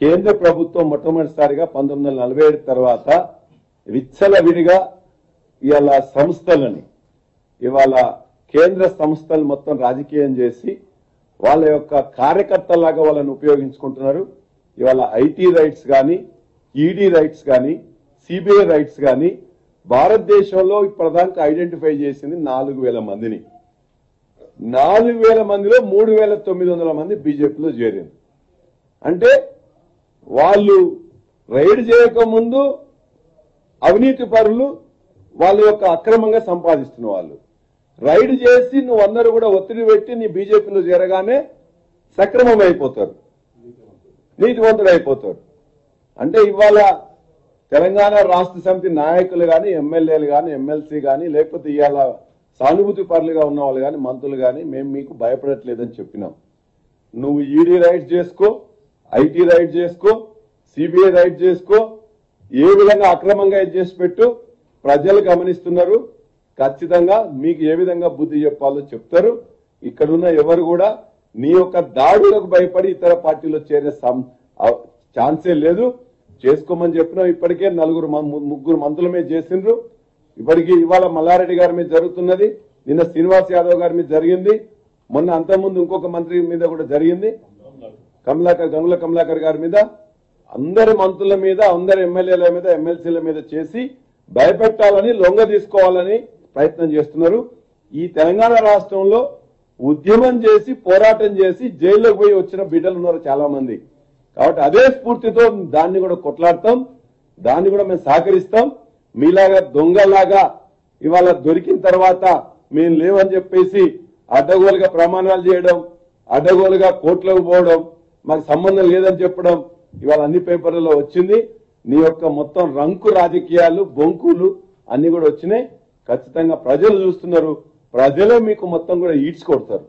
కేంద్ర ప్రభుత్వం మొట్టమొదటిసారిగా పంతొమ్మిది వందల నలభై ఏడు తర్వాత విచ్చలవిడిగా ఇవాళ సంస్థలని ఇవాళ కేంద్ర సంస్థలు మొత్తం రాజకీయం చేసి వాళ్ళ యొక్క కార్యకర్తలాగా వాళ్ళని ఉపయోగించుకుంటున్నారు ఇవాళ ఐటీ రైట్స్ కానీ ఈడీ రైట్స్ కానీ సిబిఐ రైట్స్ కానీ భారతదేశంలో ప్రధానికి ఐడెంటిఫై చేసింది నాలుగు వేల మందిని నాలుగు వేల మందిలో మూడు వేల తొమ్మిది వందల మంది బీజేపీలో చేరింది అంటే వాళ్ళు రైడ్ చేయకముందు అవినీతి పరులు వాళ్ళ యొక్క అక్రమంగా సంపాదిస్తున్న వాళ్ళు రైడ్ చేసి నువ్వు అందరూ కూడా ఒత్తిడి పెట్టి నీ బీజేపీలో చేరగానే సక్రమం అయిపోతారు నీతివంతుడు అయిపోతారు అంటే ఇవాళ తెలంగాణ రాష్ట్ర సమితి నాయకులు కానీ ఎమ్మెల్యేలు కానీ ఎమ్మెల్సీ కానీ లేకపోతే ఇవాళ సానుభూతి పరులుగా ఉన్న వాళ్ళు కానీ మంత్రులు కానీ మేము మీకు భయపడట్లేదని చెప్పినాం నువ్వు ఈడీ రైట్ చేసుకో ఐటీ రైట్ చేసుకో సిబిఐ రైట్ చేసుకో ఏ విధంగా అక్రమంగా ఇది చేసి పెట్టు ప్రజలు గమనిస్తున్నారు ఖచ్చితంగా మీకు ఏ విధంగా బుద్ధి చెప్పాలో చెప్తారు ఇక్కడున్న ఎవరు కూడా నీ యొక్క దాడులకు భయపడి ఇతర పార్టీలో చేరే సం- అవ- ఛాన్సే లేదు చేసుకోమని చెప్పినాం ఇప్పటికే నలుగురు మ- ము- ముగ్గురు మంత్రుల మీద చేసిండ్రు ఇప్పటికీ ఇవాళ మల్లారెడ్డి గారి మీద జరుగుతున్నది నిన్న శ్రీనివాస్ యాదవ్ గారి మీద జరిగింది మొన్న అంతకుముందు ఇంకొక మంత్రి మీద కూడా జరిగింది కమలాకర్ గంగుల కమలాకర్ గారి మీద అందరి మంత్రుల మీద అందరి ఎమ్మెల్యేల మీద ఎమ్మెల్సీల మీద చేసి భయపెట్టాలని లొంగ తీసుకోవాలని ప్రయత్నం చేస్తున్నారు ఈ తెలంగాణ రాష్ట్రంలో ఉద్యమం చేసి పోరాటం చేసి జైల్లోకి పోయి వచ్చిన బిడ్డలు ఉన్నారు చాలా మంది కాబట్టి అదే స్ఫూర్తితో దాన్ని కూడా కొట్లాడతాం దాన్ని కూడా మేము సహకరిస్తాం మీలాగా దొంగలాగా ఇవాళ దొరికిన తర్వాత మేము లేవని చెప్పేసి అడ్డగోలుగా ప్రమాణాలు చేయడం అడ్డగోలుగా కోర్టులకు పోవడం మాకు సంబంధం లేదని చెప్పడం ఇవాళ అన్ని పేపర్లలో వచ్చింది నీ యొక్క మొత్తం రంకు రాజకీయాలు బొంకులు అన్ని కూడా వచ్చినాయి ఖచ్చితంగా ప్రజలు చూస్తున్నారు ప్రజలే మీకు మొత్తం కూడా ఈడ్చుకొడతారు